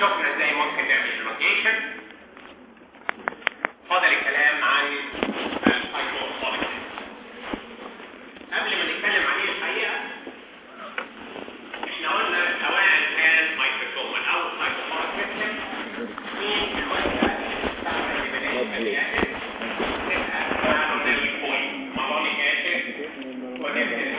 شفنا ازاي ممكن نعمل روتيشن فاضل الكلام عن السايكوفوليك قبل ما نتكلم عليه الحقيقه احنا قلنا سواء كان مايكروسومال او سايكوفوليك سيستم في الوقت بتاعت البدايه تبقى مالونيل بوينت مالونيك اسيد ونبدا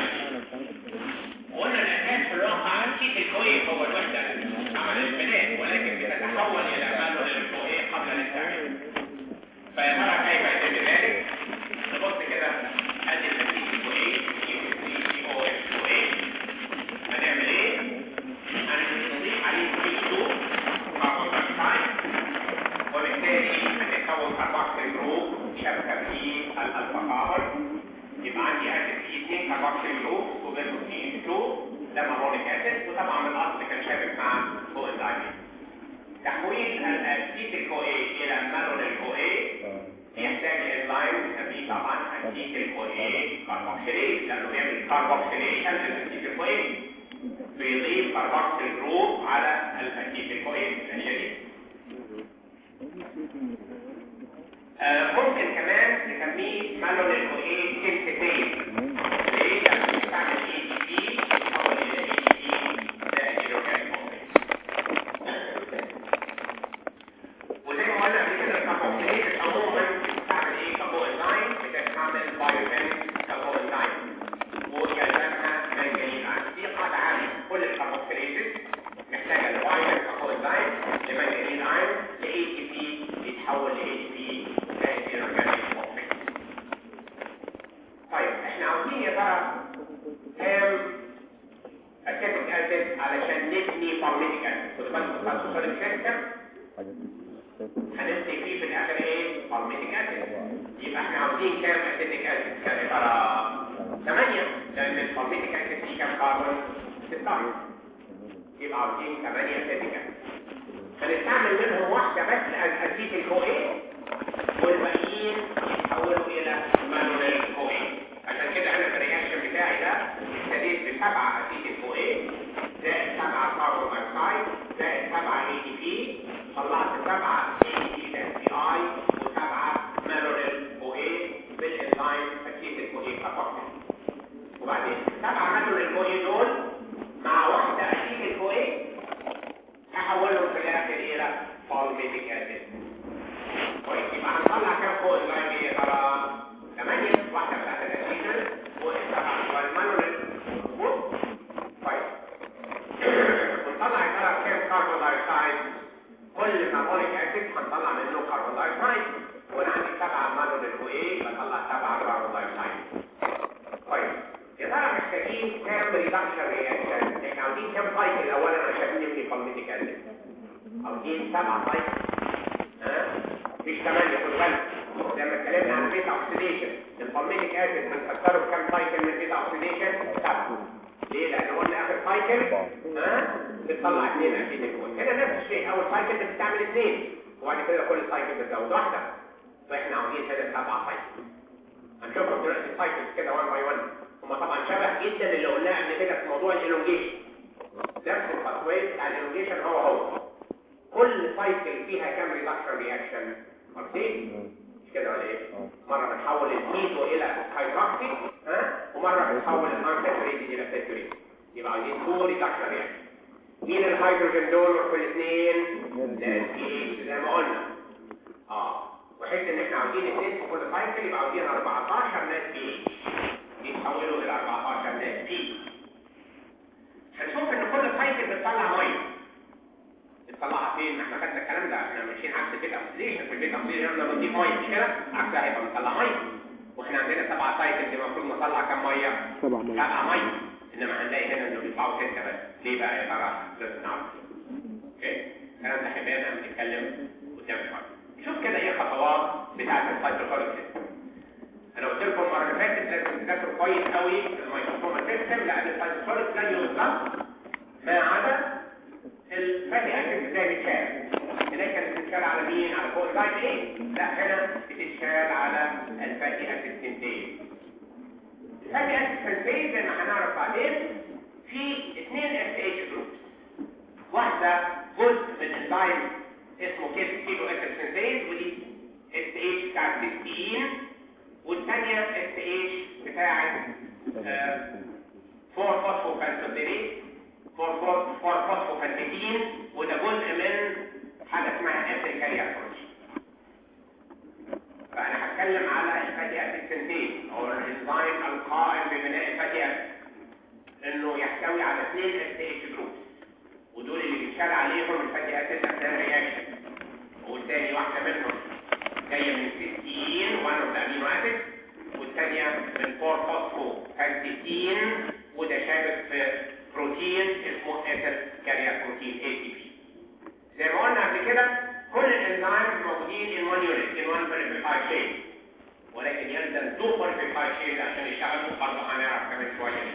قلنا الاساس في الواقع اكيد الكويس هو الوحده عمل البناء ولكن بتتحول الى مالونيل الكويس قبل الاستعمال فيا ترى كيف يتم ذلك؟ نبص كده ادي النتيجه الكويس سي او اس كويس هنعمل ايه؟ هنضيف عليه سي 2 كربون دايوكسيد وبالتالي هتتكون كربوكسيل جروب شبكه في الالفا كاربون يبقى عندي اسيد فيه اثنين كربوكسيل جروب وبينهم سي 2 ده مالونيك اسيد وطبعا من الاصل كان شابك مع كوانزايم تحويل الاسيد الكوئي الى مالونيل كوئي يحتاج انزيم نسميه طبعا اسيد الكوئي كاربوكسيليز لانه بيعمل كاربوكسيليشن للاسيد الكوئي بيضيف كاربوكسيل جروب على الاسيد الكوئي الاشياء دي آه ممكن كمان نسميه مالونيل كوئي سينثيتيز ليه؟ لأنه بيستعمل اي دي بي يتحول الى اي دي بي زائد الاورجانيك وزي ما قلنا قبل كده الكاربوكسيليز عموما بتستعمل ايه كابو انزيم بتستعمل بايوفين كابو انزيم ويلزمها منجنين دي قاعده عامه كل الكاربوكسيليز محتاجه البايوفين كابو انزيم لمنجنين ايون لاي تي بي يتحول لاي تي بي زائد الاورجانيك طيب احنا عاوزين يا ترى كام اسيتيك اسيد علشان نبني فارميتيك اسيد خد بالك الخصوص السيستم هنبني فيه في الاخر ايه فارميتيك اسيد يبقى احنا عاوزين كام اسيتيك اسيد كام يا ترى 8 لان الفارميتيك اسيد فيه كام كربون 16 يبقى عاوزين 8 اسيتيك اسيد فنستعمل منهم واحده بس الاسيد الكوئين والباقيين يتحولوا الى مانونيل كوئين عشان كده انا في الرياكشن بتاعي ده ابتديت بسبعه اسيد الكوئين زائد سبعه كربون دايوكسيد زائد سبعه اي دي بي طلعت سبعه اي دي بي اس بي اي وسبعه مانونيل كوئين بالانزيم اسيد الكوئين كاربوكسيل وبعدين سبعه مانونيل كوئين دول مع واحده اسيد الكوئين هحولهم في الاخر الى فالميتيك اسيد كويس يبقى هنطلع كام فوق اللاين يا ترى 8 واحده بتاعت الاسيد والسبعه والمانوليت كويس ونطلع يا ترى كام كربون دايوكسيد كل مالونيك اسيد هنطلع منه كربون دايوكسيد وانا عندي سبعه مانوليت وايه بطلع سبعه كربون دايوكسيد كويس يا ترى محتاجين كام ريدكشن رياكشن احنا عاوزين كام سايكل اولا عشان نبني فالميتيك اسيد عاوزين سبعه سايكل ها مش ثمانيه خد بالك لما اتكلمنا عن بيتا اوكسيديشن الفالميتيك اسيد بنكسره بكام سايكل من بيتا اوكسيديشن سبعه ليه لان قلنا اخر سايكل ها بتطلع اثنين اسيد الكون هنا نفس الشيء اول سايكل بتستعمل اثنين وبعد كده كل سايكل بتزود واحده فاحنا عاوزين هنا سبعه سايكل هنشوفهم دلوقتي السايكلز كده 1 باي 1 هم طبعا شبه جدا اللي قلناه قبل كده في موضوع الالونجيشن نفس الخطوات بتاع الالونجيشن هو هو كل سايكل فيها كام ريدكشن رياكشن مرتين مش كده ولا ايه مره بنحول الميزو الى هيدروكسي ها ومره بنحول الانساتوريتد الى ساتوريتد يبقى عايزين تو ريدكشن رياكشن مين الهيدروجين دول في الاثنين لازم زي ما قلنا اه وحيث ان احنا عاوزين اثنين في كل سايكل يبقى عاوزين 14 ناس بي يتحولوا الى 14 ناس بي هنشوف ان كل سايكل بتطلع ميه بتطلعها فين احنا خدنا الكلام ده احنا ماشيين عكس البيت اوكسيديشن في البيت اوكسيديشن لما بنضيف ميه مش كده عكسها هيبقى بنطلع ميه واحنا عندنا سبع سايكل دي المفروض نطلع كام ميه سبع ميه سبع ميه انما هنلاقي هنا انه بيطلعوا سته بس ليه بقى يا ترى لازم نعرف اوكي الكلام ده هيبان لما نتكلم قدام شويه شوف كده ايه الخطوات بتاعه السايتوكوليك سيستم انا قلت لكم المره اللي فاتت لازم تذاكروا كويس قوي الميكروفون سيستم لان السايتوكوليك لن يوصل ما عدا الفاتي اسيد زي بيتشال هناك كانت بتتشال على مين على فوق سايد ايه لا هنا بتتشال على الفاتي اسيد سنتيز الفاتي اسيد سنتيز زي ما هنعرف بعدين في اثنين اس اتش جروبس واحده جزء من انزيم اسمه كيس كيلو اسيد سنتيز ودي اس اتش بتاع السيستين والثانيه اس اتش بتاعت 4 فوسفوكالسيديز 4 فوسفوكالسيدين وده جزء من حاجه اسمها اسيد كارير فانا هتكلم على الفاتي اسيد سنتيز او الانزيم القائم ببناء الفاتي اسيد انه يحتوي على اثنين اس اتش جروبس ودول اللي بيتشال عليهم الفاتي اسيد اثناء الرياكشن والتاني واحده منهم جايه من سيستين وان اوف الامينو اسيد والثانيه من 4 فوسفو كالسيتين وده شابك في بروتين اسمه اسيد كارير بروتين اي تي بي زي ما قلنا قبل كده كل الانزيمز موجودين in one unit in one purified chain ولكن يلزم two purified chains عشان يشتغلوا برضه هنعرف كمان شويه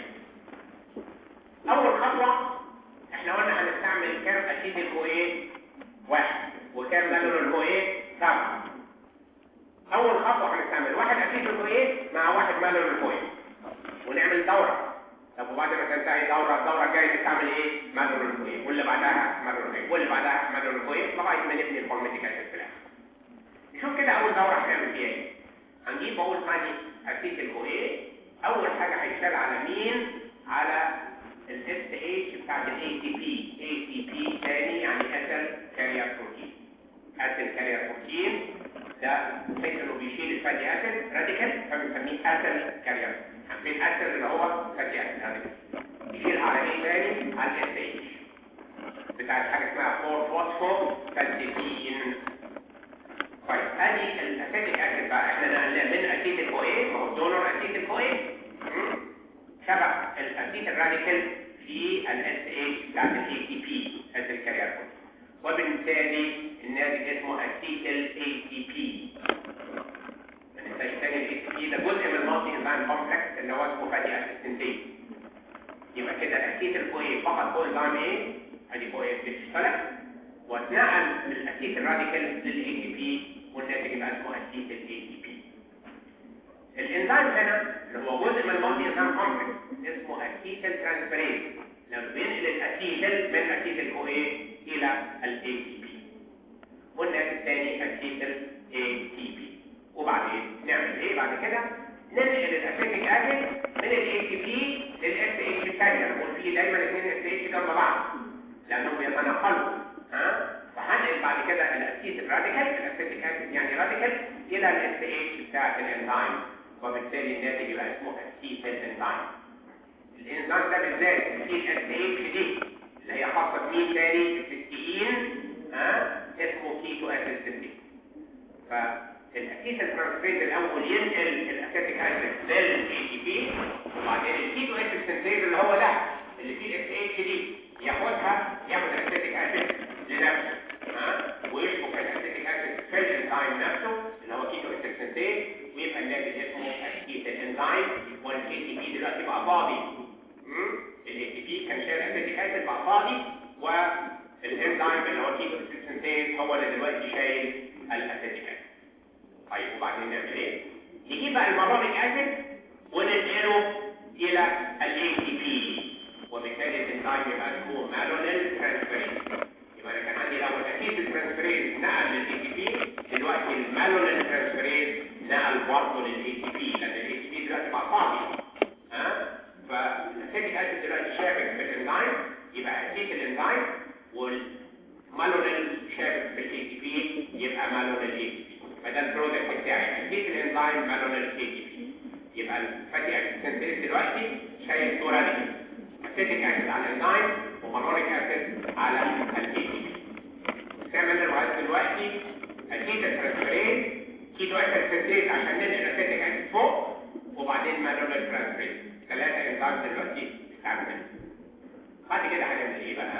اول خطوه احنا قلنا هنستعمل كام اسيد الكويه واحد وكام مالون الكويه سبعه اول خطوه هنستعمل واحد اسيد الكويه مع واحد مالون الكويه ونعمل دوره طب وبعد ما تنتهي الدوره الدوره الجايه نستعمل ايه مالون الكويه واللي بعدها مالون الكويه واللي بعدها مالون الكويه لغايه ما نبني الفورميتيك اسيد في الاخر نشوف كده اول دوره هنعمل فيها ايه هنجيب اول حاجه اسيد الكويه اول حاجه هيشتغل على مين على الاس اتش بتاعت الاي تي بي اي تي بي تاني يعني اسل كارير بروتين اسل كارير بروتين ده فكره انه بيشيل الفاتي اسيد راديكال فبنسميه اسل كارير عارفين اسل اللي هو فاتي اسيد راديكال يشيل على ايه تاني على الاس اتش بتاعت حاجه اسمها 4 فوسفو كالسيتين طيب ادي الاسيتيك اسيد بقى احنا نقلناه من اسيد الكويه ما هو دونر اسيد الكويه شبه الاسيد الراديكال في الاس اتش بتاعت الاي تي بي اسيد كارير وبالتالي الناتج اسمه اسيتال اي تي بي ما ننساش تاني الاي تي بي ده جزء من المالتي انزيم كومبلكس اللي هو اسمه فاتي اسيد سنتيز يبقى كده الاسيد الكويه فقط هو انزيم ايه ادي كويه بتشتغل واتنقل من الاسيد الراديكال للاي تي بي والناتج يبقى اسمه اسيتال اي تي بي الانزيم هنا اللي هو جزء من المالتي انزيم كومبلكس اسمه اسيتال ترانسفيريز لما بينقل الاسيتال من اسيد الكويه الى الاي تي بي والناتج الثاني اسيتال اي تي بي وبعدين نعمل ايه بعد كده ننقل الاسيتيك اسيد من الاي تي بي للاس اتش الثانيه نقول فيه دايما الاثنين اس اتش جنب بعض لانهم يتناقلوا ها فهنقل بعد كده الاسيد الراديكال الاسيتيك اسيد يعني راديكال الى الاس اتش بتاعت الانزيم وبالتالي الناتج يبقى اسمه اسيتال انزيم الانزيم ده بالذات فيه الاس اتش دي اللي هي خاصه بمين تاني السيستين ها اسمه كيتو اسيد سيستين فالاسيد الترانسفيز الاول ينقل الاسيتيك اسيد للاي تي بي وبعدين الكيتو اسيد سينثيز اللي هو ده اللي فيه الاس اتش دي ياخدها ياخد الاسيتيك اسيد لنفسه ها ويشبك الاسيتيك اسيد في الانزيم نفسه اللي هو كيتو اسيد سينثيز ويبقى الناتج اسمه اسيد الانزيم والاي تي بي دلوقتي بقى فاضي الاي تي بي كان شايل اسيتيك اسيد بقى فاضي والانزيم اللي هو كيتو اسيد سينثيز هو اللي دلوقتي شايل الاسيتيك اسيد طيب وبعدين نعمل ايه نجيب بقى المالونيك اسيد وننقله الى الاي تي بي وبالتالي الانزيم يبقى اسمه مالونيل ترانسفيريز يبقى انا كان عندي الاول اسيد الترانسفيريز نقل للاي تي بي دلوقتي المالونيل ترانسفيريز نقل برضه للاي تي بي لان الاي تي بي دلوقتي بقى فاضي ها فالاسيتيك اسيد دلوقتي شابك في الانزيم يبقى اسيد الانزيم والمالونيل شابك في الاي تي بي يبقى مالونيل اي تي بي فده البرودكت بتاعي اسيد الانزيم مالونيل اي تي بي يبقى الفاتي اسيد سنتيز دلوقتي شايل صوره دي اسيتيك اسيد على الانزيم ومالونيك اسيد على الاي تي بي تعمل لغايه دلوقتي اسيد الترانسفيريز كيتو اسيد سنتيز عشان ننقل اسيتيك اسيد فوق وبعدين مالونيل ترانسفيريز ثلاثه انزيم دلوقتي استعملنا بعد كده هنعمل ايه بقى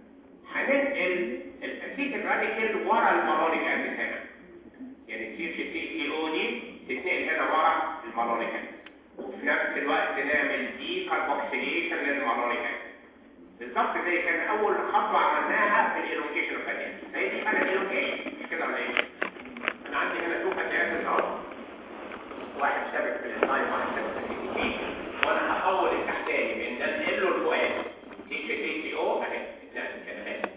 هننقل الاسيد الراديكال ورا المالونيك اسيد هنا يعني تصير في التي سي او دي تتنقل هنا ورا المالونيك اسيد وفي نفس الوقت نعمل دي كاربوكسيليشن للمالونيك اسيد بالظبط زي كان اول خطوه عملناها في الالونجيشن اوف فاتي زي دي انا الالونجيشن مش كده ولا ايه انا عندي هنا تو فاتي اسيد اهو واحد شابك في الانزيم واحد شابك في التي سي وانا هحول التحتاني من ده نقل له الفوقاني دي سي سي او اهي لا كده اهي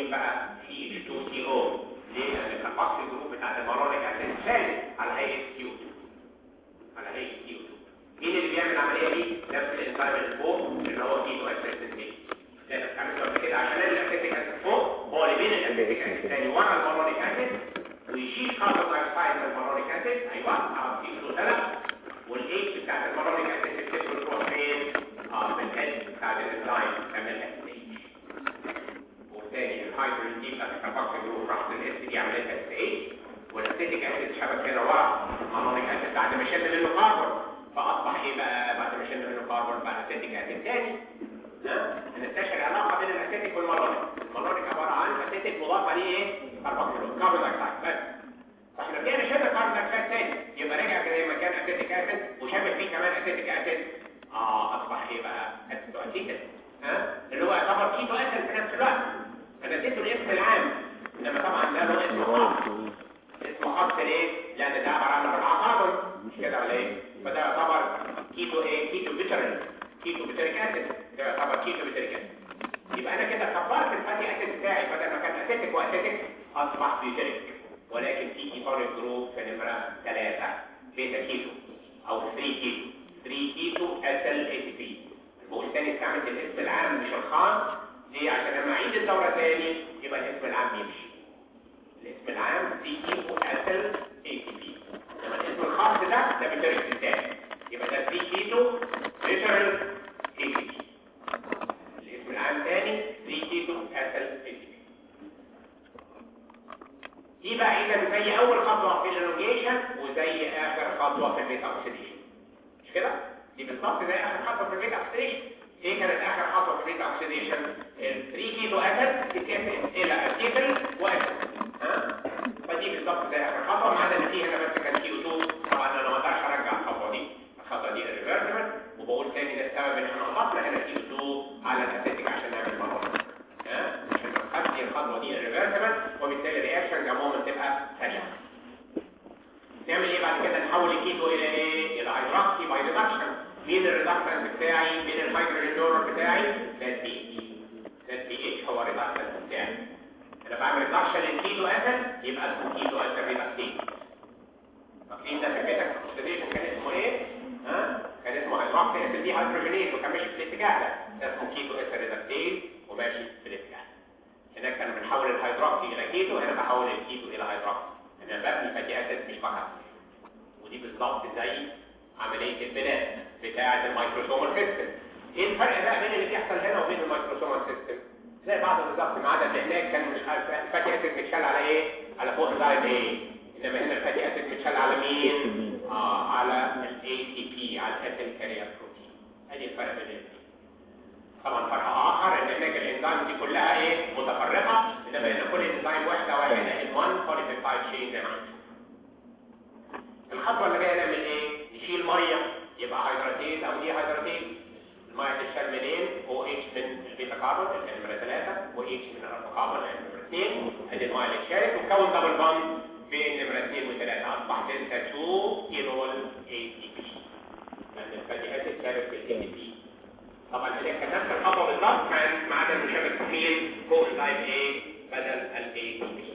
مين بقى CH2CO ليه؟ لان الكاربوكسيل جروب بتاع المرونيك اسيد ثابت على هيئه CO2 على هيئه CO2 مين اللي بيعمل العمليه دي؟ نفس الانزيم اللي فوق اللي هو كيتو اسيد لازم تعمل قبل كده عشان الاسيتيك اسيد فوق هو اللي بين الاسيتيك اسيد تاني ورا المرونيك اسيد ويشيل كاربون دايوكسيد من المرونيك اسيد ايوه اه في له ثلاث والايت بتاعت المرونيك اسيد بتدخل تروح فين؟ اه في الهيد بتاعت الانزيم تعمل اس والثاني الهيدروجين دي بتاعت الكاربوكسيل جروب راحت الاس دي عملت اس اتش والاسيتيك اسيد شبك هنا ورا المرونيك اسيد بعد ما شد منه كربون فاصبح ايه بقى بعد ما شد منه كربون بقى اسيتيك اسيد تاني نستشعر العلاقه بين الاسيتيك والمرونيك المرونيك عباره عن اسيتيك مضاف عليه ايه كربوكسيل كاربون دايوكسيد بس فاحنا رجعنا شبه كاربون دايوكسيد تاني يبقى رجع زي ما كان اسيتيك اسيد وشبه فيه كمان اسيتيك اسيد اه اصبح ايه بقى اسيتو اسيتيك ها اللي هو يعتبر كيتو اسيد في نفس الوقت انا اديته الاسم العام انما طبعا ده له اسم خاص اسمه خاص ليه لان ده عباره عن اربعه كاربون مش كده ولا ايه فده يعتبر كيتو ايه كيتو بيترن كيتو بيتريك اسيد ده يعتبر كيتو بيتريك اسيد يبقى انا كده كبرت الفاتي اسيد بتاعي بدل ما كان اسيتيك واسيتيك اصبح بيتريك ولكن في كيتوريك جروب في نمره 3 بيتا كيتو او 3 كيتو 3 كيتو اسل اي تي بي بقول تاني استعملت الاسم العام مش الخاص ليه عشان لما اعيد الدوره تاني يبقى الاسم العام يمشي الاسم العام 3 كيتو اسل اي تي بي لما الاسم الخاص ده ده بيتريك بتاعي يبقى ده 3 كيتو ليترال اي تي بي الاسم العام تاني 3 كيتو اسل اي تي بي دي بقى اذا زي اول خطوه في الالونجيشن وزي اخر خطوه في البيتا اوكسيديشن مش كده دي بالظبط زي اخر خطوه في البيتا اوكسيديشن ايه كانت اخر خطوه في البيتا اوكسيديشن ال 3 كيتو اسيد تتقسم الى اسيتل واسيد ها فدي بالظبط زي اخر خطوه ما عدا ان في هنا بس كان كيو 2 طبعا انا ما اقدرش ارجع الخطوه دي الخطوه دي الريفرسبل وبقول تاني ده السبب ان احنا نقطنا هنا كيو 2 على الاسيتيك عشان نعمل مرور ها عشان نخلي الخطوه دي الريفرسبل وبالتالي الرياكشن عموما تبقى سريعه نعمل ايه بعد كده نحول الكيتو الى ايه الى هيدروكسي باي ريدكشن مين الريدكشن بتاعي مين الهيدروجين دونر بتاعي ده بي ده بي اتش هو الريدكشن بتاعي انا بعمل ريدكشن للكيتو اسيد يبقى اسمه كيتو اسيد ريدكتين فاكرين ده في البيتا اوكسيديشن كان اسمه ايه ها كان اسمه هيدروكسي اسيد دي هيدروجينيز وكان ماشي في الاتجاه ده ده اسمه كيتو اسيد ريدكتين وماشي في الاتجاه هناك كان بنحول الهيدروكسي الى كيتو هنا بحول الكيتو الى هيدروكسي انا ببني فاتي اسيد مش بكسر ودي بالظبط زي عمليه البناء بتاعه الميكروسومال سيستم ايه الفرق بقى بين اللي بيحصل هنا وبين الميكروسومال سيستم زي بعض بالظبط ما عدا ان هناك كان مش عارف الفاتي اسيد متشال على ايه على فوق الزايد ايه انما هنا الفاتي اسيد متشال على مين اه على الاي تي بي على الاسيد كارير بروتين ادي الفرق بين الاثنين طبعا فرق اخر ان هناك الانزيم دي كلها ايه متفرقه انما هنا كل انزيم واحده واحده ان 1 بوليبيبتايد شين زي ما انتم الخطوه اللي جايه نعمل ايه نشيل ميه يبقى هيدراتيز او دي هيدراتيز الميه تتشال منين او اتش من البيتا كاربون اللي هي نمره 3 و اتش من الالفا كاربون اللي هي نمره 2 ادي الميه اللي اتشالت وتكون دبل بوند بين نمره 2 و3 اصبح دلتا 2 ايرول اي تي بي لان الفاتي اسيد شارك في الاي تي بي طبعا هي كانت نفس الخطوه بالظبط كان ما عدا المشابك فين فوق اللايف ايه بدل الاي تي بي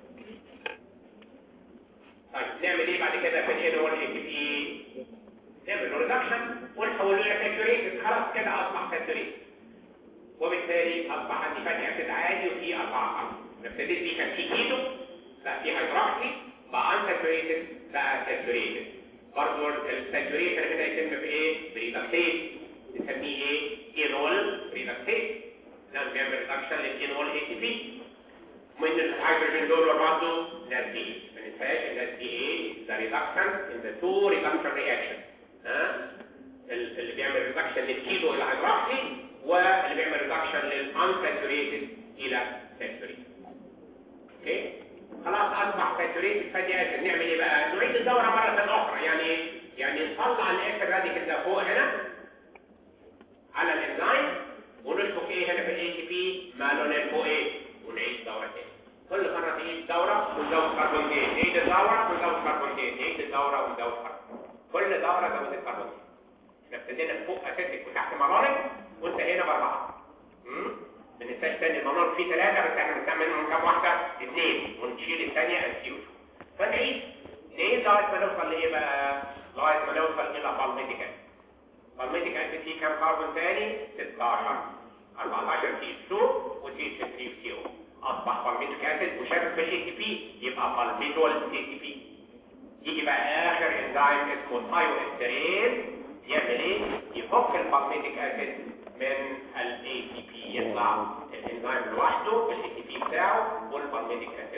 طيب نعمل ايه بعد كده في الايه هو الاي تي بي نعمل له ريدكشن ونحوله الى ساتوريتد خلاص كده اصبح ساتوريتد وبالتالي اصبح عندي فاتي اسيد عادي وفي اربعه كاربون ابتديت بيه كان في كيتو بقى في هيدروكسي بقى ان ساتوريتد بقى ساتوريتد برضه الساتوريشن هنا يتم بايه؟ بريدكتيز نسميه ايه؟ اينول ريدكتيز ده بيعمل ريدكشن للاينول اي تي بي من الهيدروجين دول برضه نازلين ما ننساش ان دي ايه ذا ريدكشن ان ذا تو ريدكشن رياكشن ها اللي بيعمل ريدكشن للكيتو الى هيدروكسي واللي بيعمل ريدكشن للانساتوريتد الى ساتوريتد اوكي خلاص اصبح ساتوريتد فاتي اسيد نعمل ايه بقى نعيد الدوره مره اخرى يعني يعني نطلع الاكس راديكال ده فوق هنا على الانزيم ونشبك ايه هنا في الاي تي بي مالونين فوق ايه ونعيد دوره تاني كل مره تعيد دوره ونزود كربونتين نعيد الدوره ونزود كربونتين نعيد الدوره ونزود كربونتين كل دوره زود الكربونتين احنا ابتدينا فوق اسيتك وتحت مرارك وانت هنا باربعه ما ننساش تاني المنار فيه ثلاثه بس احنا بنستعمل منهم كام واحده اثنين ونشيل الثانيه اسيوت فنعيد ليه لغايه ما نوصل لايه بقى لغايه ما نوصل الى بالميتيك اسيد بالميتيك اسيد فيه كام كربون تاني 16 14 سي 2 وسي 3 سي او اصبح بالميتيك اسيد وشابك في الاي تي بي يبقى بالميتول سي تي بي يجي بقى اخر انزيم اسمه الثايو استرين يعمل ايه يفك البالميتيك اسيد من الاي تي بي يطلع الانزيم لوحده بالاي تي بي بتاعه والبالميتيك اسيد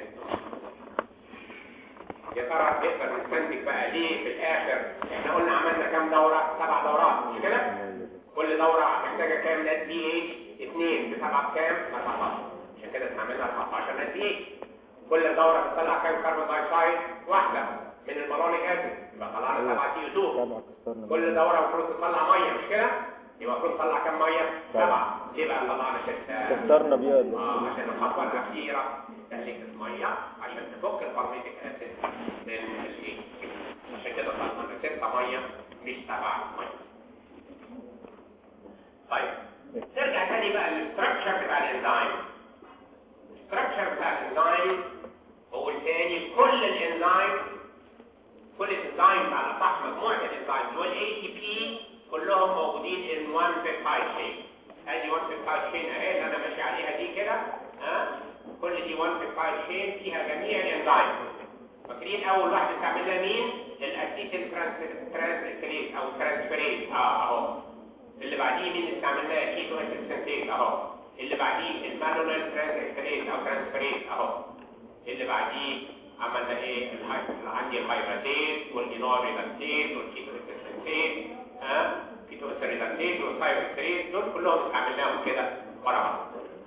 يا ترى نقدر نستنتج بقى ليه في الاخر احنا قلنا عملنا كام دوره سبع دورات مش كده كل دوره محتاجه كام نت بي اتش 2 بسبعه بكام 14 عشان كده استعملنا 14 نت بي اتش كل دوره بتطلع كام كربون دايوكسيد واحده من البالونيك اسيد يبقى طلعنا 7 سي 2 كل دوره المفروض تطلع ميه مش كده يبقى المفروض تطلع كام ميه سبعه ليه بقى طلعنا سته كسرنا بيها اه عشان الخطوه الاخيره تهليك الميه عشان تفك البارميتيك اسيد من الايه عشان كده طلعنا سته ميه مش سبعه ميه طيب نرجع تاني بقى للستراكشر بتاع الانزيم الستراكشر بتاع الانزيم هو الثاني كل الانزيم كل الانزيم على صح مجموعه الانزيم اللي هو الاي تي بي كلهم موجودين ان 1 بيبتايد شين ادي 1 بيبتايد شين اهي اللي انا ماشي عليها دي كده ها كل دي 1 بيبتايد شين فيها جميع الانزيم فاكرين اول واحده استعملنا مين الاسيتيل ترانسفيريز او ترانسفيريز اه اهو اللي بعديه مين استعملناه كيتو اسيستنتيز اهو اللي بعديه المالونال ترانسفيريز او ترانسفيريز اهو اللي بعديه عملنا ايه الهاي عندي الهايبراتيز والجينور ريدكتيز والكيتو اسيستنتيز ها كيتو اسيستنتيز والثايروكسيز دول كلهم استعملناهم كده ورا بعض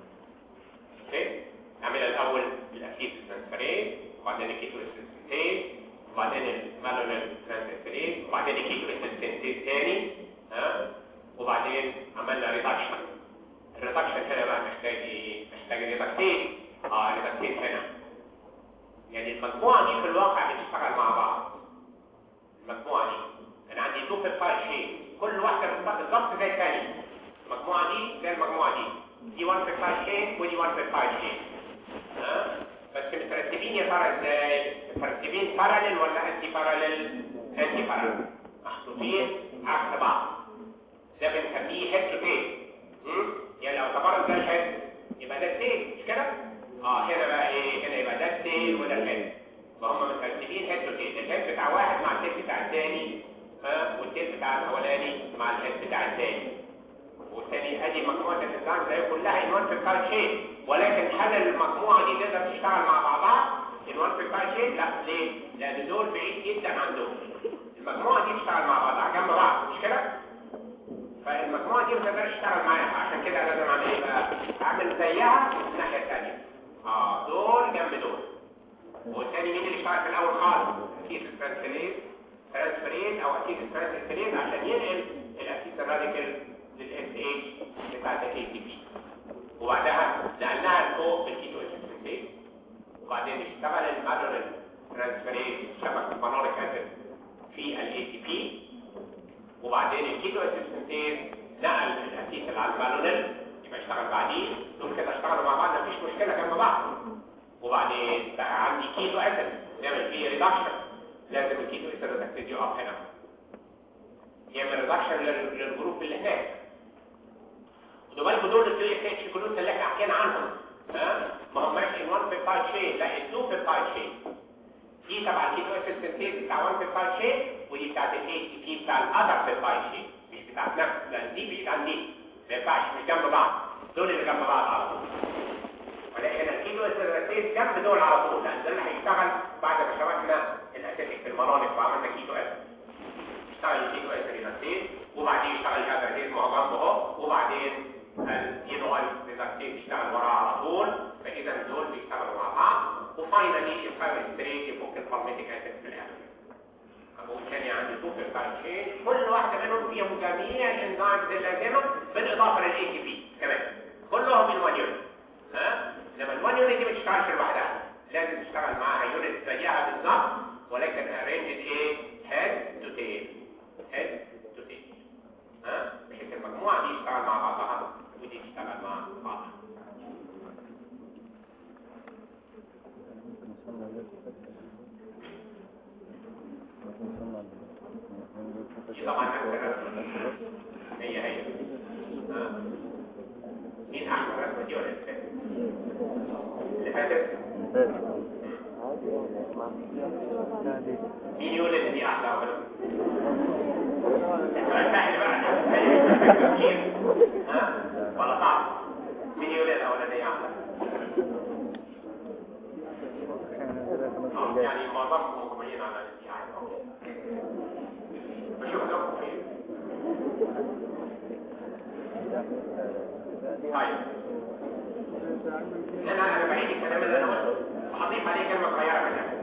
اوكي نعمل الاول الاسيد ترانسفيريز وبعدين الكيتو اسيستنتيز وبعدين المالونال ترانسفيريز وبعدين الكيتو اسيستنتيز تاني ها وبعدين عملنا ريدكشن الريدكشن هنا بقى محتاج ايه محتاج ريدكتيز اه ريدكتيز هنا يعني المجموعه دي في الواقع بتشتغل مع بعض المجموعه دي انا عندي تو بيبتايد شين كل واحده بالظبط زي الثانيه المجموعه دي زي المجموعه دي دي 1 بيبتايد شين ودي 1 بيبتايد شين ها بس مترتبين يا ترى ازاي مترتبين باراليل ولا انتي باراليل انتي باراليل محطوطين عكس بعض ده بنسميه هيد تو تيل يعني لو اعتبرنا ده الهيد يبقى ده التيل مش كده اه هنا بقى ايه هنا يبقى ده التيل وده الهيد فهم مترتبين هيد تو تيل الهيد بتاع واحد مع التيل بتاع الثاني ها والتيل بتاع الاولاني مع الهيد بتاع الثاني والثاني ادي مجموعه الانزيم زي كلها ان 1 بيبتايد شين ولكن هل المجموعه دي تقدر تشتغل مع بعضها ان 1 بيبتايد شين لا ليه لان دول بعيد جدا عن دول المجموعه دي تشتغل مع بعضها جنب بعض مش كده فالمجموعه دي ما تقدرش تشتغل معاها عشان كده لازم اعمل ايه بقى اعمل زيها الناحيه الثانيه اه دول جنب دول والثاني مين اللي اشتغل في الاول خالص اكيد الترانسفيريز ترانسفيريز او اكيد الترانسفيريز عشان ينقل الاسيد الراديكال للاس اتش بتاعت الاي تي بي وبعدها نقلناها لفوق بالكيتو اسيد وبعدين اشتغل المالوريل ترانسفيريز شبكه المالوريك اسيد في الاي تي بي وبعدين الكيتو اسيستنتيز نقل الاسيد على المالونيل يبقى اشتغل بعدين دول كده اشتغلوا مع بعض مفيش مشكله جنب بعض وبعدين بقى عندي كيتو اسيد نعمل فيه ريدكشن لازم الكيتو اسيد يقف هنا يعمل ريدكشن للجروب اللي هناك خدوا بالكم دول الثري اتش جلوس اللي احنا حكينا عنهم ها ما هماش ان 1 بيبتايد شين لا ان 2 بيبتايد شين دي تبع الكيتو اسيستنتيز بتاع 1 بيبتايد شين ودي بتاعت الاي تي بي بتاع الاذر بيبتايد شين مش بتاعت نفس لان دي بعيد عن دي ما ينفعش مش جنب بعض دول اللي جنب بعض على طول ولكن الكيتو اسيستنتيز جنب دول على طول لان ده اللي هيشتغل بعد ما شرحنا الاسيتيك في المرانق وعملنا كيتو اسيد اشتغل الكيتو اسيستنتيز وبعدين يشتغل الهيبرتيز مع جنبه اهو وبعدين الينوال ريدكتيز يشتغل وراه على طول فاذا دول بيشتغلوا مع بعض وفاينلي الفايبرستريت يفك الفارميتيك اسيد في الاخر اقول تاني عندي تو بيبتايد شين كل واحده منهم فيهم جميع الانزيمز اللازمه بالاضافه للاي تي بي كمان كلهم من 1 يونت ها لما ال 1 يونت دي ما تشتغلش لوحدها لازم تشتغل معاها يونت زيها بالظبط ولكن ارينجد ايه هيد تو تيل هيد تو تيل ها بحيث المجموعه دي تشتغل مع بعضها ودي تشتغل مع بعضها دي طبعا هي هي آه. مين احمد رسمه دي ولا اللي فاتت مين يقول ان دي احلى ولا سهل بقى ها ولا صعب مين يقول الاولانيه احلى يعني معظمكم مجمعين على الاستيعاب بشوف لكم فين طيب انا انا بعيد الكلام اللي انا قلته هضيف عليه كلمه صغيره كده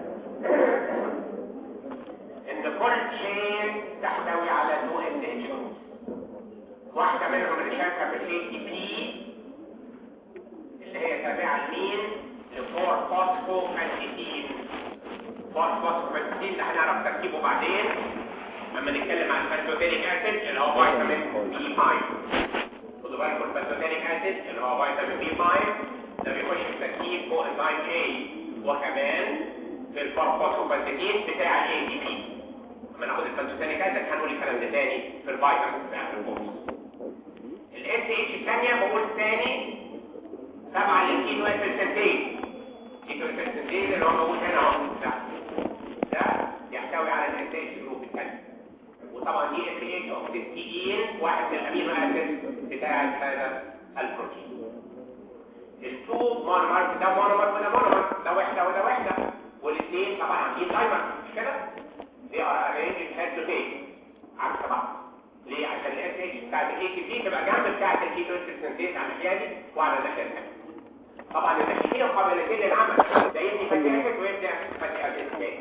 ان كل شيء تحتوي على تو ان اتش واحده منهم اللي شاركه في الاي تي بي اللي هي تابعه لمين لفور فوسفو انتيتين فور فوسفو انتيتين اللي هنعرف تركيبه بعدين لما نتكلم عن البنتوتينيك اسيد اللي هو فيتامين بي 5 خدوا بالكم البنتوتينيك اسيد اللي هو فيتامين بي 5 ده بيخش في تركيب كو انزيم اي وكمان في الفورفوسفوبانتيتين بتاع الاي دي بي لما ناخد البنتوتينيك اسيد هنقول الكلام ده تاني في الفيتامين بتاع الكورس الاس اتش الثانيه بقول تاني تبع للكيلو اسيد كيلو اسيد اللي هو موجود هنا اهو ده ده يحتوي على الاس اتش جروب الثاني وطبعا دي اس اتش اوكسيستين واحد من الامينو اسيد بتاع هذا البروتين التو مونومر ده مونومر وده مونومر ده وحده وده وحده والاثنين طبعا عاملين دايمر مش كده دي ار ارينج هيد تو هيد عكس بعض ليه عشان الاس اتش بتاعت الاي تي بي تبقى جنب بتاعت الكيتو سنتيز على الناحيه دي وعلى الناحيه الثانيه طبعا الناحيتين قابلتين للعمل ده يبني فاتي اسيد ويبدا فاتي اسيد تاني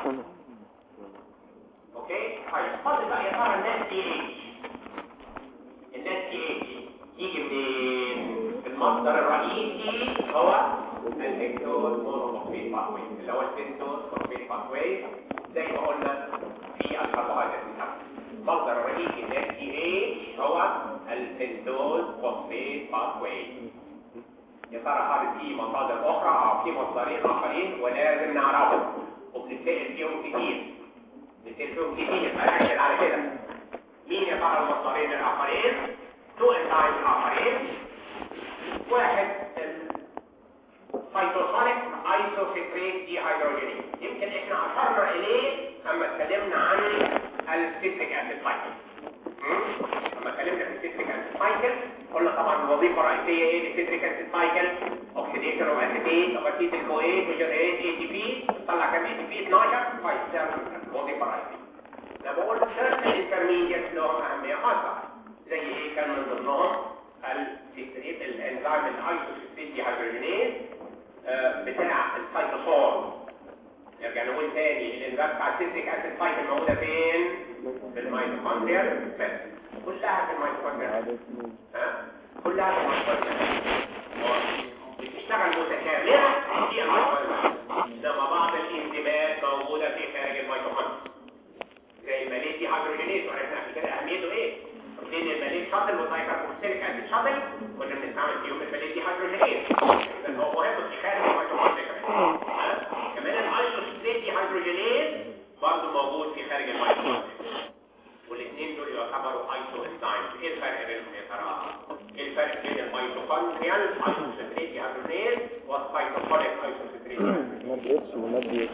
اوكي طيب فاضل بقى يا ترى الناس تي اتش الناس تي اتش يجي منين المصدر الرئيسي هو الهكتوز مونوفوسفيت باثوي اللي هو السنتوز فوسفيت باثوي زي ما قلنا في الكربوهيدرات المصدر الرئيسي للناس تي اتش هو السنتوز فوسفيت باثوي يا ترى هل في مصادر اخرى او في مصدرين اخرين ولازم نعرفهم وبنتسال فيهم كتير بنتسال فيهم كتير فاكد على كده مين يا ترى المصدرين الاخرين تو انزايم اخرين واحد الفيتوسونيك ايسوسيتريت دي هيدروجينيز يمكن احنا اشرنا اليه اما اتكلمنا عن السيتريك اسيد سايكل لما اتكلمنا في السيتريك اسيد سايكل قلنا طبعا الوظيفه الرئيسيه ايه للسيتريك اسيد سايكل اوكسيديشن اوف اسيتيت اوف اسيت الكويت وجنريت اي تي بي تطلع كام اي تي بي 12 طيب ده الوظيفه الرئيسيه انا بقول certain intermediates لهم اهميه خاصه زي ايه كان من ضمنهم السيتريت الانزيم الايسوسيتريت دي هيدروجينيز بتاع السيتوسول نرجع نقول تاني الانزيم بتاع السيتريك اسيد سايكل موجوده فين في الميتوكوندريا بس كلها في الميتوكوندريا ها كلها في الميتوكوندريا بتشتغل متكامله في الميتوكوندريا انما بعض الانزيمات موجوده في خارج الميتوكوندريا زي الماليت دي هيدروجينيز وعرفنا قبل كده اهميته ايه لان الماليت شاطل والسايكلوسيليك اسيد شاطل كنا بنستعمل فيهم الماليت دي هيدروجينيز اذا هو مهم في خارج الميتوكوندريا كمان كمان الايسوسيتريت دي هيدروجينيز برضه موجود في خارج الميتوكوندريا والاثنين دول يعتبروا ايسو انزيمز ايه الفرق بينهم يا ترى ايه الفرق بين الميتوكوندريال ايسوسيتريت دي هيدروجينيز والسايتوكوليك ايسوسيتريت ما بيقفش وما بيقفش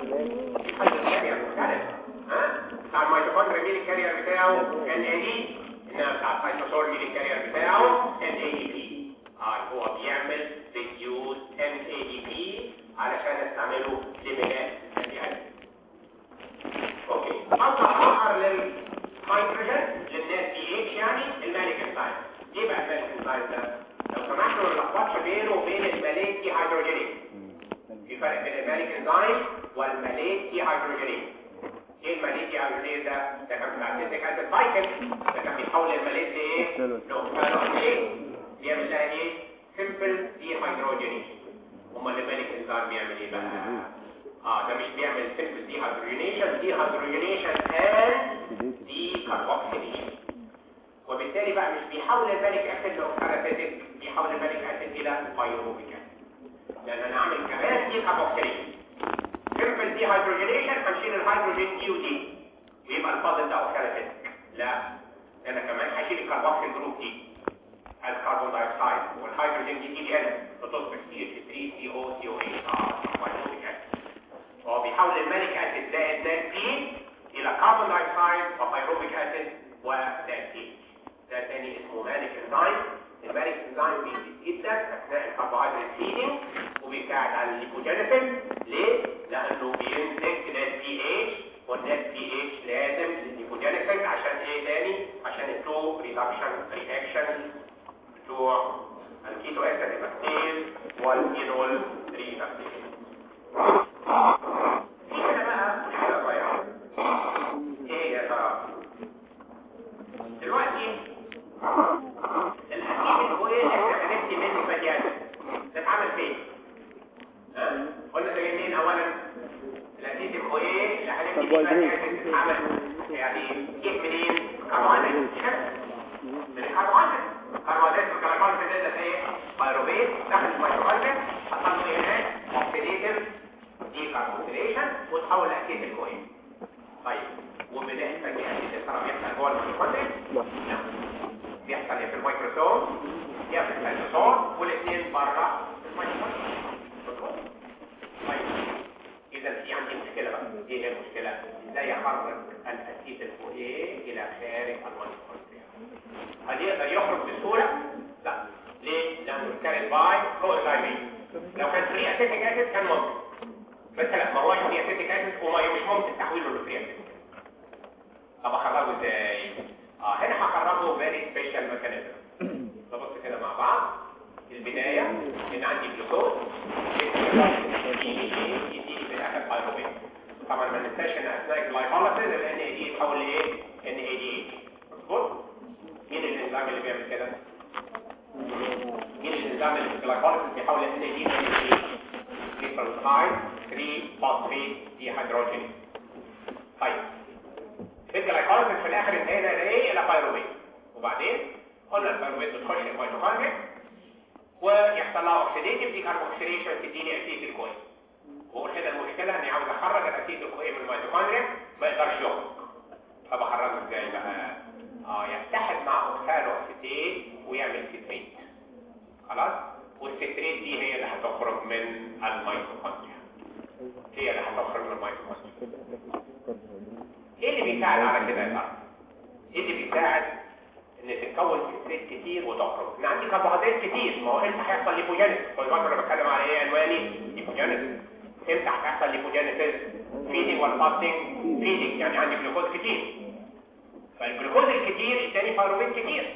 بتاع الميتوكوندريا مين الكارير بتاعه ان اي دي انما بتاع السيتوسول مين الكارير بتاعه ان اي دي بي اه هو بيعمل ريديوس ان اي دي بي علشان استعمله لبناء الفاتي اوكي مصدر اخر للهيدروجين للناس دي اتش يعني المالك انزايم ايه بقى المالك انزايم ده لو سمحتوا ما نلخبطش بينه وبين المالك دي هيدروجينيز في فرق بين المالك انزايم والمالك دي هيدروجينيز ايه المالك دي هيدروجينيز ده ده كان بتاع سيتيك اسيد سايكل ده كان بيحول المالك لايه لاوكسالوكسيد يعمل لها ايه سمبل دي هيدروجينيز امال المالك انزايم بيعمل ايه بقى اه ده مش بيعمل سمبل دي هيدروجينيشن دي هيدروجينيشن اند دي كاربوكسيليشن وبالتالي بقى مش بيحول المالك اسيد لاوكسالوكسيد بيحول المالك اسيد الى بايروبيك اسيد لان انا عامل كمان دي كاربوكسيليشن سمبل دي هيدروجينيشن هنشيل الهيدروجين دي ودي ويبقى الفاضل ده اوكسالاتيك لا انا كمان هشيل الكربوكسيل جروب دي الكربون دايوكسيد والهيدروجين دي دي ان بتصبح سي اتش 3 سي او سي او 8 اه فايتوميك اسيد هو بيحول المالك اسيد زائد زائد بي الى كربون دايوكسيد وفيروبيك اسيد وزائد بي ده تاني اسمه مالك انزيم المالك انزيم بيزيد جدا اثناء الكربوهيدرات فيدنج وبيساعد على الليبوجينيسيس ليه؟ لانه بينتج نت بي اتش والنت بي اتش لازم للليبوجينيسيس عشان ايه تاني؟ عشان التو ريدكشن رياكشن بتوع الكيتو اسيد ريدكتيز والكينول ريدكتيز في هنا بقى مشكله صغيره ايه يا ترى؟ دلوقتي الأكيد الكويس احنا هنبتدي منه مجال نتعامل فين؟ ها؟ قلنا سجلين أولا الأكيد الكويس اللي هنبتدي منه مجال نتعامل يعني جه منين؟ كربونات من الكربونات كربونات والكربونات ده ده ايه؟ بايروبيت داخل البايروبيت حصل له هناك اوكسيديتيف دي كاربوكسيليشن وتحول لأكيد الكويس طيب وبنحتاج أكيد الكربونات يحصل جوه الميتوكوندريا؟ لا بيحصل يا في الميكروسوم يا في السيتوسوم والاثنين بره الميكروسوم طيب اذا في عندي مشكله بقى ايه هي المشكله ازاي اخرج الاسيد الفوقيه الى خارج الميكروسوم هل يقدر يخرج بسهوله لا ليه لانه كان باي كوزايمين لو كان فري اسيتيك اسيد كان ممكن بس لا ما هوش فري اسيتيك اسيد وما مش ممكن تحويله لفري اسيتيك طب اخرجه ازاي اه هنا هخرجه فيري سبيشال ميكانيزم نبص كده مع بعض البدايه ان عندي جلوكوز يديني في الاخر بايروبين طبعا ما ننساش ان اثناء الجلايكوليسيس ال ان اي دي يتحول لايه؟ ان اي دي مظبوط؟ مين الانزيم اللي بيعمل كده؟ مين الانزيم اللي في الجلايكوليسيس بيحول ان اي دي ل ان اي دي؟ جليسرالدهايد 3 فوسفيت دي هيدروجين طيب الجلايكوليسيس في الاخر انتهينا لايه الى بايروبيت وبعدين قلنا البايروبيت بتخش الميتوكوندريا ويحصل لها اوكسيديتيف دي كاربوكسيليشن تديني اسيد الكوين وهو كده المشكله اني عاوز اخرج الاسيد الكوين من الميتوكوندريا ما يقدرش يخرج طب اخرجه ازاي بقى اه يتحد مع اوكسالو اسيتيت ويعمل ستريت خلاص والستريت دي هي اللي هتخرج من الميتوكوندريا هي اللي هتخرج من الميتوكوندريا ايه اللي بيساعد على كده يا ترى ايه اللي بيساعد ان تتكون ستريت كتير وتخرج انا عندي كربوهيدرات كتير ما هو امتى هيحصل ليبوجينيس كل مره انا بتكلم على ايه عنواني ليبوجينيس امتى هيحصل ليبوجينيس فيدنج ولا فاستنج فيدنج يعني عندي جلوكوز كتير فالجلوكوز الكتير الثاني فيروبين كتير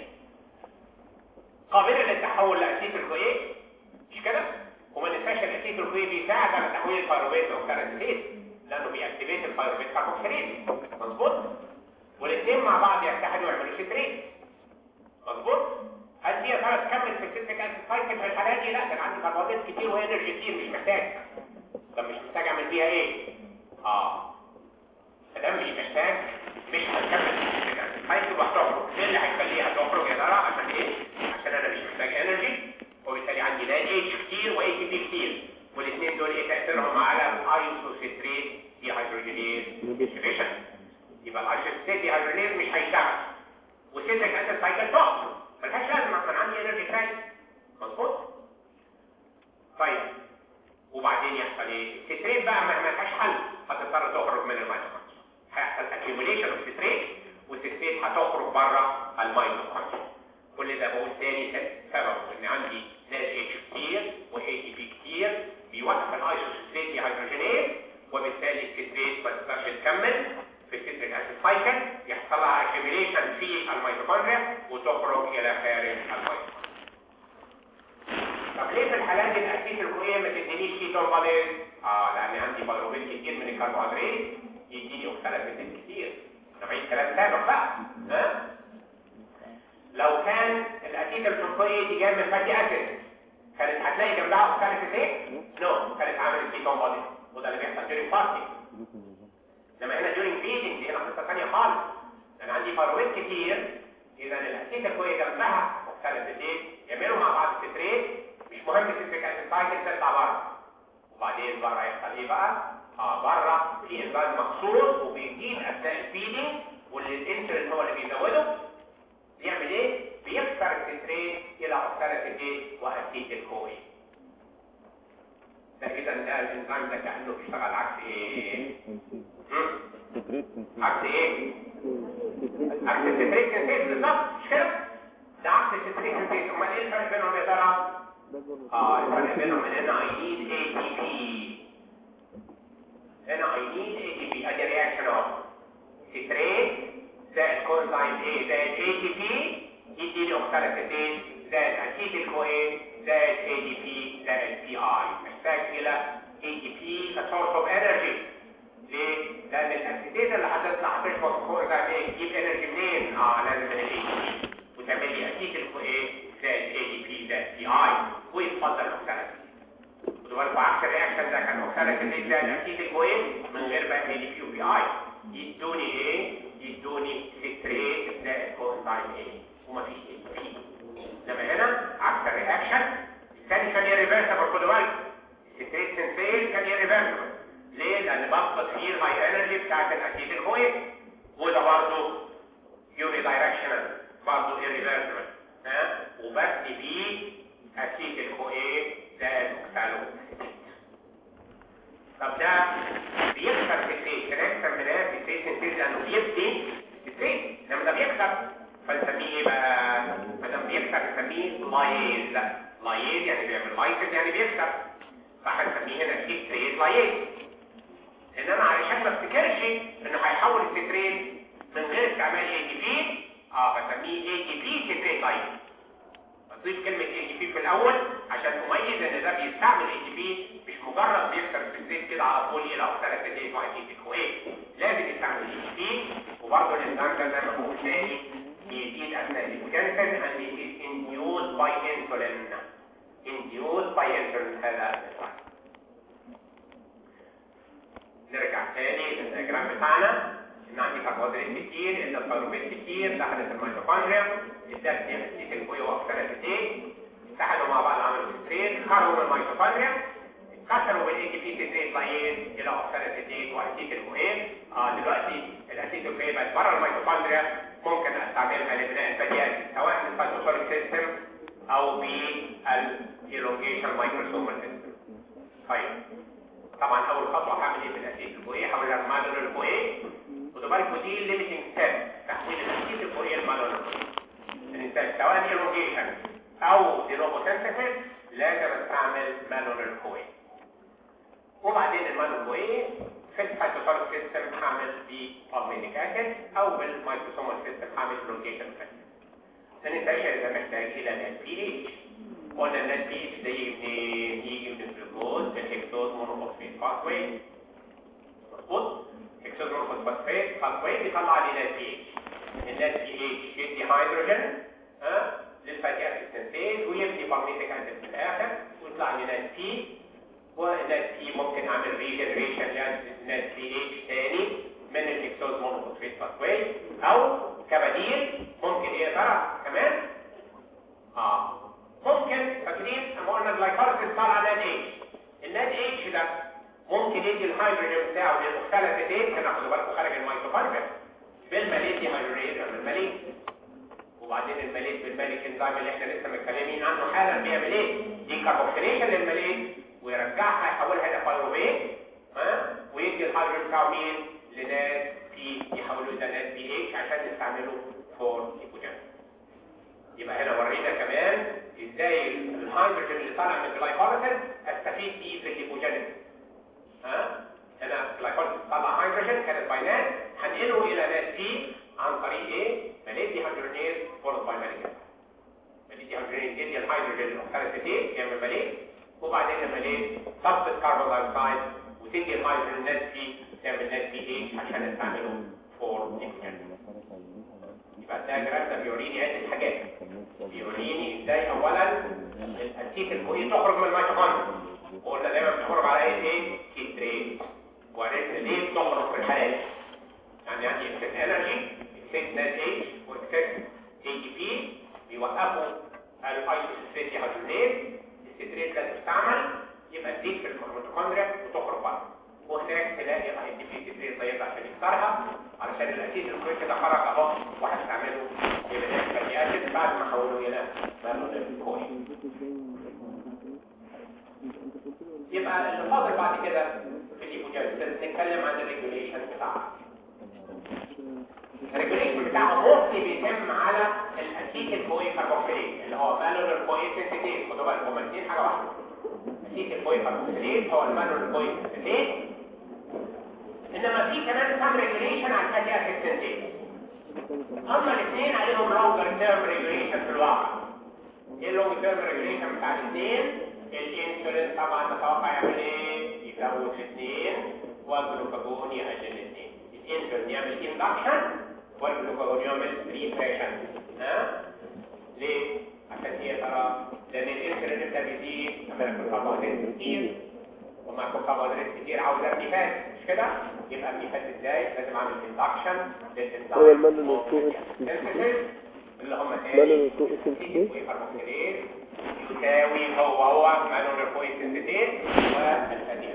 قابله للتحول لاسيد الكويه مش كده وما ننساش الاسيد الكويه بيساعد على تحويل الفيروبين لاوكسالاتيز لانه بيأكتيفيت الفيروبين كاربوكسيليز مظبوط والاثنين مع بعض يتحدوا ويعملوا ستريت مظبوط هل دي يا ترى تكمل في السيستيك اسيد سايكل في الحالات دي لا ده عندي كربوهيدرات كتير وانرجي كتير مش محتاج طب مش محتاج اعمل بيها ايه اه ده مش محتاج مش هتكمل في السيستيك اسيد سايكل وهتخرج ايه اللي هيخليها تخرج يا ترى عشان ايه عشان انا مش محتاج انرجي وبالتالي عندي لا اتش كتير واي تي بي كتير والاثنين دول ايه تاثيرهم على الايسوسيتريت دي هيدروجينيز ديفيشن يبقى الايسوسيتريت دي هيدروجينيز مش هيشتغل والسيتريك اسيد سايكل تقف ملهاش لازمه اصلا عندي انرجي كفايه مظبوط طيب وبعدين يحصل ايه الستريت بقى ما لهاش حل هتضطر تخرج من الميتوكوندريا هيحصل اكيوميليشن اوف ستريت والستريت هتخرج بره الميتوكوندريا كل ده بقول تاني سبب ان عندي ناس اتش كتير واي تي بي كتير بيوقف الايسوسيتريت دي هيدروجينيز وبالتالي الستريت ما تقدرش تكمل في السيتريك اسيد سايكل يحصل لها اكيوميليشن في الميتوكوندريا وتخرج الى خارج الميتوكوندريا طب ليه في الحالات دي الاسيد الكويه ما تدينيش كيتون باديز اه لان عندي بايروبين كتير من الكربوهيدرات يديني اوكسالات كتير انا بعيد كلام سابق بقى ها لو كان الاسيد الفوسفوري دي جايه من فاتي اسيد كانت هتلاقي جنبها اوكسالات ايه؟ نو كانت عملت كيتون باديز وده اللي بيحصل during fasting لما هنا during feeding دي هنا قصه ثانيه خالص انا عندي فارويت كتير اذا الاسيد الكويه جنبها اوكسالات ايه؟ يعملوا مع بعض ستريت مش مهم الستريك اسيد سايكل تطلع بره وبعدين بره يحصل ايه بقى اه بره في انزيم مخصوص وبيزيد اثناء الفيدنج واللي الانسولين هو اللي بيزوده بيعمل ايه بيكسر الستريت الى اوكسالاتيت واسيتيل كوين ده اذا ده الانزيم ده كانه بيشتغل عكس ايه هم؟ ستريت سنسيشن عكس ايه عكس الستريت سنسيت بالظبط مش كده ده عكس الستريت سنسيت امال ايه الفرق بينهم يا ترى اه الفرق بينهم ان هنا I need ATP هنا I need ATP ادي رياكشن اهو ستريت زائد كونزايم A زائد ATP يديني اوكسالاتيتين زائد اسيتيل كوين زائد ADP زائد PI محتاج الى ATP كسورس اوف انرجي ليه؟ لان الاسيتيت اللي هتطلع هتشبك كونزايم A تجيب انرجي منين؟ اه لازم من ال ATP وتعمل لي اسيتيل كوين زائد ADP زائد PI ويتفضل اوكسالاتيتين خدوا بالكم عكس الرياكشن ده كان اوكسالاتيتين زائد اسيتيل كوين من غير بقى ADP و PI يدوني ايه؟ يدوني ستريت زائد كونزايم A ومفيش ATP انما هنا عكس الرياكشن الثاني كان يريفرسبل خدوا بالكم الستريت سنسيل كان يريفرسبل ليه؟ لان بفقد فيه الهاي انرجي بتاعت الاسيتيل كوين وده برضه يوني دايركشنال برضه irreversible ها وبس بيه اسيتيل كوين زائد اوكسالو طب ده بيكسر ستريت كده سميناه ستريت سنسيل لانه بيبدي ستريت انما ده بيكسر فنسميه ايه بقى؟ ما دام بيكسر نسميه لايز لايز يعني بيعمل لايسز يعني بيكسر فهنسميه هنا ستريت لايز انما علشان ما افتكرش انه هيحول الستريت من غير استعمال اي جي بي اه بسميه اي جي بي ستريت لايز بضيف كلمه اي جي بي في الاول عشان اميز ان ده بيستعمل اي جي بي مش مجرد بيكسر الستريت كده على طول الى اوكسالات دي واكيد كويس لازم يستعمل اي جي بي وبرضه الانزيم ده زي ما بقول تاني بيزيد اثناء الكانسر and it is induced by insulin induced by insulin هذا الانزيم نرجع تاني للدياجرام بتاعنا ان عندي كربوهيدرات كتير ان الكربوهيدرات كتير دخلت الميتوكوندريا ادت لي اسيد الكوي واكسالاتيتين اتحدوا مع بعض عملوا ستريت خرجوا من الميتوكوندريا اتكسروا بالاي جي بي ستريت لاين الى اوكسالاتيتين واسيد الكوي اه دلوقتي الاسيد الكوي بقت بره الميتوكوندريا ممكن استعملها لبناء البديات سواء في الفاتوسوليك سيستم او بالإيلونجيشن مايكروسومال سيستم طيب طبعا اول خطوه هعمل ايه في الاسيد الكويه هعمل المادول الكويه خدوا بالكم دي الليميتنج ستيب تحويل الاسيد الكويه المادول الانسان سواء ايروجيشن او دينوبوسينثيسيس لازم استعمل مانول الكويه وبعدين المانول الكويه في الفيتوفارك سيستم هعمل بالمينيك اسيد او بالمايكروسومال سيستم هعمل ايروجيشن الانسان اذا محتاج الى نت بي اتش قلنا النت بي اتش ده يجي منين؟ يجي من الجلوكوز بالهكسوز مونوفوسفيت باثوي مظبوط هكسوز مونوفوسفيت باثوي بيطلع لي نت بي اتش النت بي اتش يدي هيدروجين ها للفاتي اسيد سنتيز ويبني بالميتيك اسيد في الاخر ويطلع لي نت بي والنت بي ممكن اعمل ريجنريشن لنت بي اتش تاني من الهكسوز مونوفوسفيت باثوي او كبديل ممكن ايه يا ترى كمان اه ممكن فاكرين اما قلنا الجلايكوليسيس طالع ناد اتش الناد اتش ده ممكن يدي الهيدروجين بتاعه للمختلفتين كان خدوا بالكم خارج الميتوكوندريا بالماليت دي هيدروجين بالماليت وبعدين الماليت بالماليك انزيم اللي احنا لسه متكلمين عنه حالا بيعمل ايه؟ دي كاربوكسيليشن للماليت ويرجعها يحولها لفايروبيت ها ويدي الهيدروجين بتاعه مين؟ لناد بي يحولوه الى ناد بي اتش عشان نستعمله فور ليبوجين يبقى هنا ورينا كمان ازاي الهيدروجين اللي طالع من الجلايكوليسيس استفيد بيه في الليبوجينيس ها هنا الجلايكوليسيس طلع هيدروجين كانت باينات هنقله الى نات بي عن طريق ايه ماليدي هيدروجينيز فولد باي ماليك ماليدي هيدروجينيز يدي الهيدروجين الاوكساليتين يعمل ماليت وبعدين الماليت تصفت كربون دايوكسيد وتدي الهيدروجين نات بي تعمل نات بي اتش عشان نستعمله فور ليبوجينيس يبقى الدياجرام ده بيوريني عده حاجات بيوريني ازاي اولا الاسيت الكويس تخرج من الميتوكوندريا وقلنا دايما بتخرج على ايه ايه ستريت وعرفنا ليه بتخرج في الحالات يعني عندي اكسس انرجي اكسس نات اتش واكسس اي جي بي بيوقفوا الايسوسيتي هيدروجينيز الستريت لا تستعمل يبقى تزيد في الكروماتوكوندريا الميتوكوندريا وتخرج بره وهناك تلاقي الاي تي بي تبريد بيض عشان يكسرها علشان الاسيد الكويك ده خرج اهو وهستعمله يبقى ده فاتي اسيد بعد ما حوله الى مالون كوين يبقى اللي فاضل بعد كده في الايبوجايز نتكلم عن الريجوليشن بتاعها الريجوليشن بتاعها موستلي بيتم على الاسيد الكوي كاربوكسيليت اللي هو مالون الكوي سنتيز خدوا بالكم هما الاثنين حاجه واحده اسيد الكوي كاربوكسيليت هو المالون الكوي سنتيز انما في كمان سام ريجوليشن على الفاتي اسيد سنتيز هما الاثنين عليهم لونجر تيرم ريجوليشن في الواقع ايه اللونج تيرم ريجوليشن بتاع الاثنين الانسولين طبعا نتوقع يعمل ايه يزود الاثنين والجلوكاجون يقلل الاثنين الانسولين يعمل اندكشن والجلوكاجون يعمل ريبريشن ها ليه عشان ايه ترى لان الانسولين يبدا بيزيد لما ياكل كربوهيدرات كتير وما ياكل كربوهيدرات كتير عاوز ارتفاع مش كده يبقى ارتفاع ازاي لازم اعمل اندكشن هو المال الكويس اللي هم مال الكويس سنتيز كربوكسيليز يساوي هو هو مالون الكويسنتين والفاتية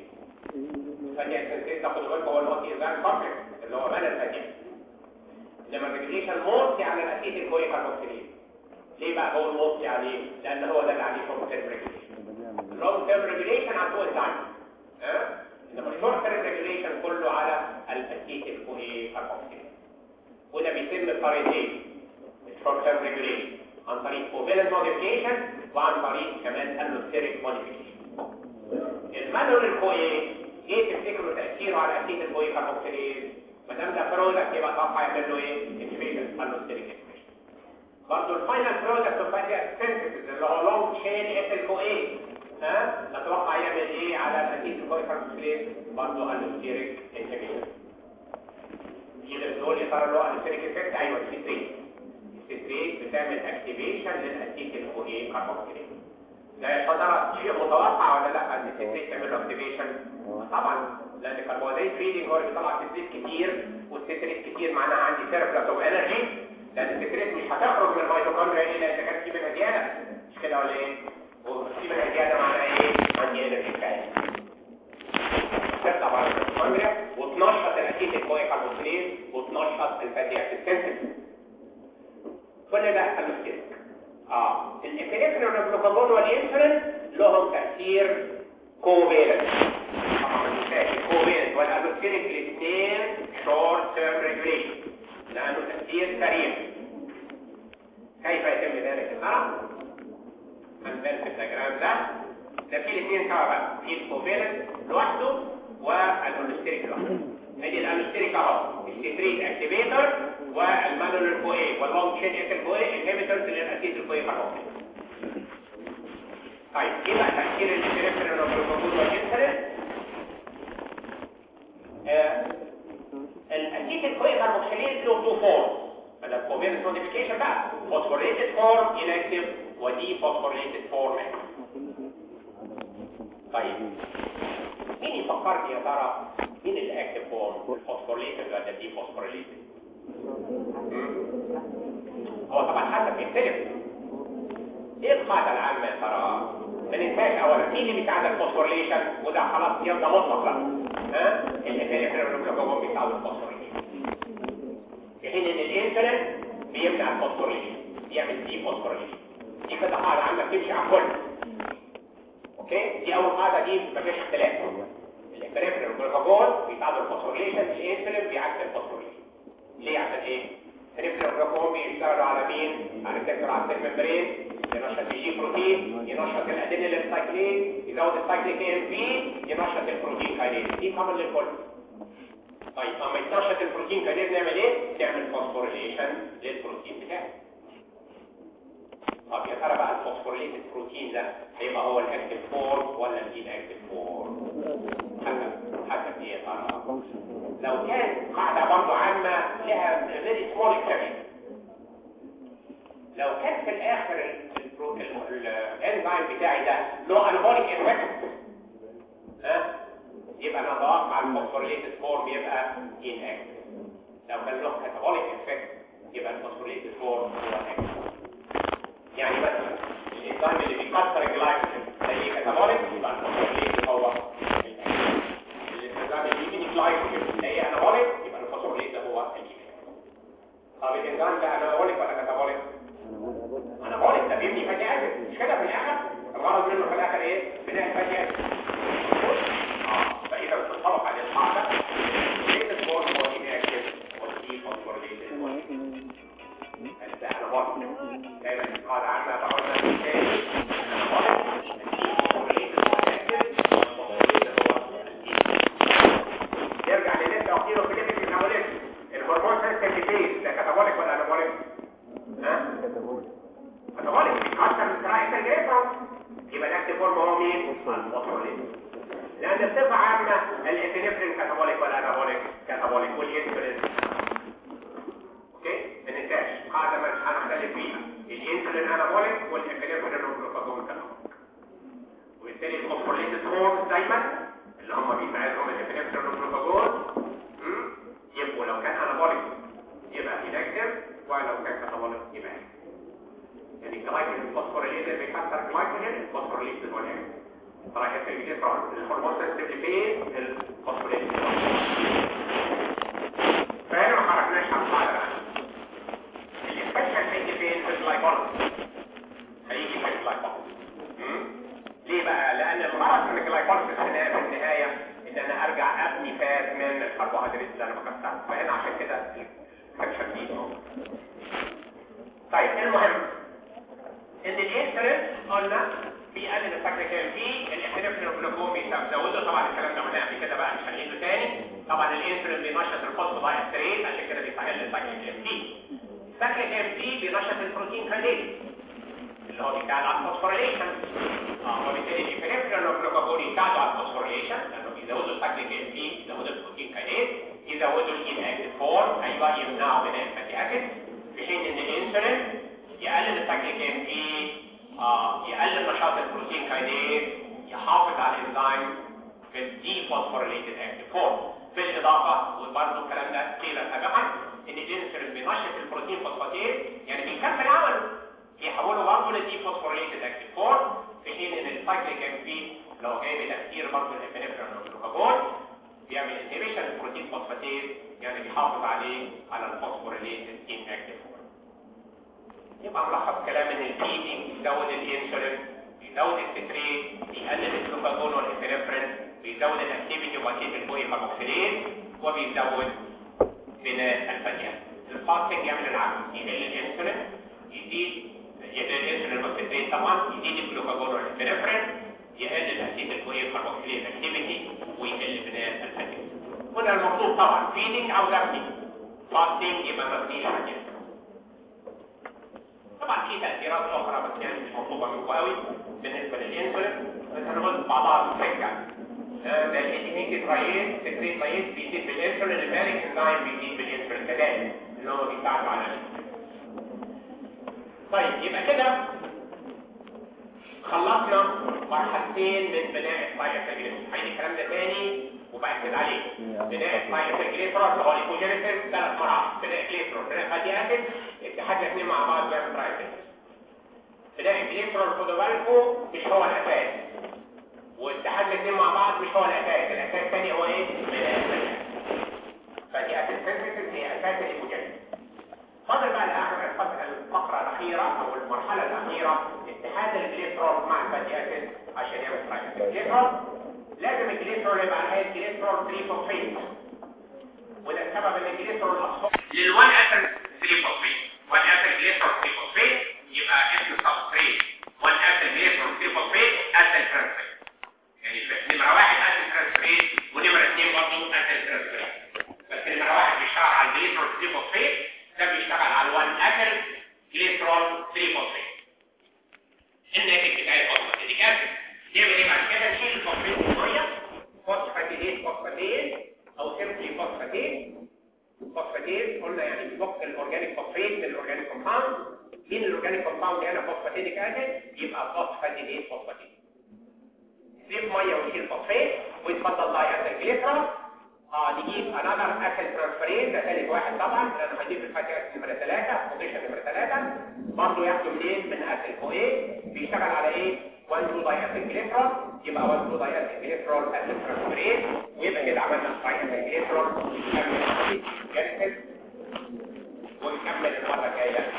الفاتية السنتين تاخدوا بالكم هو الوقت إذان كومبلكس اللي هو مال الفاتية لما الريجليشن موستي على الأسيد الكوي كربوكسيليز ليه بقى هو الموستي عليه؟ لأن هو ده اللي عليه شورت تيرم ريجليشن اللونج تيرم ريجليشن على طول التايم ها انما الشورت تيرم ريجليشن كله على الأسيد الكوي كربوكسيليز وده بيتم بطريقتين الشورت تيرم ريجليشن عن طريق covalent modification وعن طريق كمان allosteric modification المانول الكوي ايه تفتكروا تأثيره على أسيد الكوي كاربوكسيليز ما دام ده برودكت يبقى طبعا يعمل له ايه inhibition allosteric inhibition برضه الفاينل برودكت اوف فاتي سينثيسيس اللي هو لونج تشين اف الكوي ها نتوقع يعمل ايه على الأسيد الكوي كاربوكسيليز برضه allosteric inhibition يقدر نقول يا ترى له allosteric effect ايوه السيتريت الستريت بتعمل اكتيفيشن للاسيد الكوهين كاربوكسيليت ده يا ترى شيء متوقع ولا لا ان الستريت تعمل له اكتيفيشن طبعا لان الكربوهيدرات ريدنج هو اللي بيطلع ستريت كتير والستريت كتير معناها عندي سيرفلس اوف انرجي لان الستريت مش هتخرج من الميتوكوندريا الا اذا كان في منها زياده مش كده ولا ايه وفي منها زياده معناها ايه عندي انرجي كفايه تطلع بره الميتوكوندريا وتنشط الاسيد الكوهين كاربوكسيليت وتنشط الفاتي اسيد سينثيسيس كل ده المسكتك اه الابنفرين والجلوكاجون والانسولين لهم تاثير كوفيلنت كوفيلنت والالوستيريك الاثنين شورت تيرم ريجوليشن لانه تاثير سريع كيف يتم ذلك يا ترى؟ هنبان في الدياجرام ده ده في الاثنين سوا بقى في الكوفيلنت لوحده والالوستيريك لوحده ادي الالوستيريك اهو الستريت اكتيفيتور والمانول الكوي واللونج تشين اف الكوي انهبيتورز للاسيد الكوي كاربوكسيل طيب ايه بقى تاثير الانترفيرون والجلوكوز والانسولين الاسيد الكوي كاربوكسيليز له تو فورم ده الكوفيرنس موديفيكيشن بقى فوسفوريتد فورم انكتيف ودي فوسفوريتد فورم طيب مين يفكرني يا ترى مين الاكتيف فورم الفوسفوريتد ولا دي فوسفوريتد هو طبعا حسب يختلف ايه القاعده العامه يا ترى ما ننساش اولا مين اللي بيساعد الفوسفوريليشن وده خلاص يبقى مطلق بقى ها الانترفيرون بيساعد الفوسفوريليشن في حين ان الانسولين بيمنع الفوسفوريليشن بيعمل دي فوسفوريليشن دي كده قاعده عامه بتمشي على الكل اوكي دي اول قاعده دي مفيش اختلاف الانترفيرون بيساعد الفوسفوريليشن الانسولين بيعكس الفوسفوريليشن ليه عشان ايه الريفلوكروم بيشتغلوا على مين على الريسبتور على السيل ممبرين ينشط الجي بروتين ينشط الادينيل سايكلين يزود السايكليك ام بي ينشط البروتين كاينيز دي كمان للكل طيب اما يتنشط البروتين كاينيز نعمل ايه نعمل فوسفوريليشن للبروتين بتاعه طب يا ترى بقى الفوسفوريليتد بروتين ده هيبقى هو الاكتيف فورم ولا الدين اكتيف فورم حسب حسب ايه يا ترى لو كان قاعدة برضه عامة لها very small exception لو كان في الاخر الانزيم بتاعي ده له انابوليك افكت ها يبقى انا اتوقع الفوسفوريليتد فورم يبقى inactive لو كان له كاتابوليك افكت يبقى الفوسفوريليتد فورم هو active يعني مثلا الانزيم اللي بيكسر الجلايكوجين زي كاتابوليك يبقى الفوسفوريليتد هو الفوسفوريليز لان بصفه عامه الابنفرين كاتابوليك والانابوليك كاتابوليك والانسولين اوكي ما ننساش قاعده ما هنختلف فيها الانسولين انابوليك والابنفرين والجلوكاجون كاتابوليك وبالتالي الفوسفوريليز هورمز دايما اللي هم بيساعدهم الابنفرين والجلوكاجون يبقوا لو كان انابوليك يبقى انكتيف ولو كان كاتابوليك يبقى يعني الجلايكوجين الفوسفوريليز اللي بيكسر الجلايكوجين الفوسفوريليز هو الاكتيف طبعا في الجليسرول الهرمون سنسيتيف فين الفوسفوريليز فهنا ما خرجناش عن القاعده بقى الانفكشن هيجي فين في الجلايكوليز هيجي في الجلايكوليز ليه بقى لان الغرض من الجلايكوليز في النهايه ان انا ارجع ابني فات من الكربوهيدرات اللي انا بكسرها فهنا عشان كده الانفكشن دي طيب المهم ان الانسولين قلنا بيقلل السكر في الانسولين والجلوكوم بيزودوا طبعا الكلام ده قلناه قبل كده بقى مش هنعيده تاني طبعا الانسولين بينشط الفوسفودايستريت عشان كده بيسهل السكر كام في السكر كام في بينشط البروتين كاينيز اللي هو بيساعد على الفوسفوريليشن اه وبالتالي الانسولين والجلوكوم يساعدوا على الفوسفوريليشن لانه بيزودوا السكر كام في يزودوا البروتين كاينيز يزودوا الاناكتيف فورم ايوه يمنعوا بناء الفاتي اسيد في حين ان الانسولين يقلل السكر كام في آه يقلل نشاط البروتين كاينيز يحافظ على الانزيم في الدي فوسفوريليتد اكتيف فورم بالاضافه وبرضه الكلام ده قيل سابقا ان الانسولين بينشط البروتين فوسفاتيز يعني بيكمل عمله يحوله برضه للدي فوسفوريليتد اكتيف فورم في حين ان السايكليك ام بي لو جاي بتاثير برضه الابنفرين والجلوكاجون بيعمل انهبيشن البروتين فوسفاتيز يعني بيحافظ عليه على الفوسفوريليتد ان اكتيف فورم يبقى ملخص كلام ان الفيدنج بيزود الانسولين بيزود الستريت بيقلل الجلوكاجون والابنفرين بيزود الاكتيفيتي وباكيت البوي كاربوكسيليز وبيزود بناء الفتيات الفاستنج يعمل العكس يقلل الانسولين يزيد يقلل الانسولين والستريت طبعا يزيد الجلوكاجون والابنفرين يقلل الاكتيف البوي كاربوكسيليز اكتيفيتي ويقل بناء الفتيات هنا المطلوب طبعا فيدنج او ابني فاستنج يبقى ما فيش فتيات طبعا في تأثيرات أخرى بس يعني مش مطلوبة منكم قوي بالنسبة للإنسولين بس هنقول بعضها في السكة ده الإيتيميك ترايز تكريت ترايز بيزيد بالإنسولين المالك إنزايم بيزيد بالإنسولين كذلك اللي هو بيساعدوا على طيب يبقى كده خلصنا مرحلتين من بناء السايكلين عايز الكلام ده تاني وبأكد عليه بناء السايكليترول اللي هو الايكوجينيسيس ثلاث مراحل بناء الكليترول بناء فاتي اسيد اتحاد الاثنين مع بعض بيعمل ترايسيس بناء الكليترول خدوا بالكم مش هو الاساس واتحاد الاثنين مع بعض مش هو الاساس الاساس الثاني هو ايه بناء الفاتي فاتي اسيد سينثيسيس هي اساس الايكوجينيسيس فاضل بقى الاخر الفقره الاخيره او المرحله الاخيره اتحاد الكليترول مع الفاتي اسيد عشان يعمل ترايسيس الكليترول لازم الجليسرول يبقى على الجليسرول 3 فوسفيت وده السبب ان الجليسرول الاصفر للوان اسل 3 فوسفيت وان اسل جليسرول 3 فوسفيت يبقى اسم سبستريت وان اسل جليسرول 3 فوسفيت اسل ترانسفيت يعني نمره واحد اسل ترانسفيت ونمره اثنين برضه اسل ترانسفيت بس نمره واحد بيشتغل على الجليسرول 3 فوسفيت ده بيشتغل على الوان اسل جليسرول 3 فوسفيت الناتج بتاع الفوسفاتيديك اسيد يعمل ايه بعد كده نشيل الفوسفات الميه فوسفاتيديز فوسفاتيز او سيمبلي فوسفاتيز فوسفاتيز قلنا يعني بيوقف الاورجانيك فوسفات من الاورجانيك كومباوند مين الاورجانيك كومباوند هنا فوسفاتيديك اسيد يبقى فوسفاتيديز فوسفاتيز نسيب ميه ونشيل فوسفات ويتفضل داي اسيد جليسرول اه نجيب انذر اسيد ترانسفيريز ده ثالث واحد طبعا لانه هنجيب الفاتي اسيد نمره 3 بوزيشن نمره 3 برضه ياخده منين من اسيد كو ايه بيشتغل على ايه 1 2 داياسيد جليسرول يبقى 1 2 داياسيد جليسرول اسيد ترانسفيريز ويبقى كده عملنا داياسيد جليسرول نكمل جلسة ونكمل المرة الجاية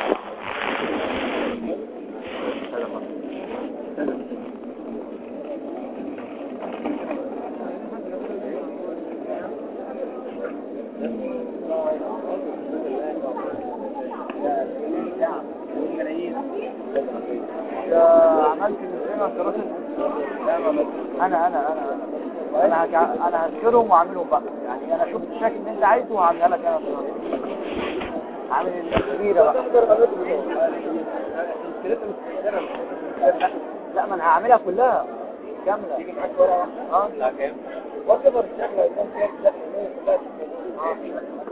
عملت انا انا انا انا انا هجع... انا هذكرهم واعملهم بقى يعني انا شفت الشكل اللي انت عايزه وهعملها لك انا عامل الكبيره بقى لا ما انا هعملها كلها كاملة تيجي معاك ورقة اه لا كام وات ايفر الشكل هيكون فيها الشكل كلها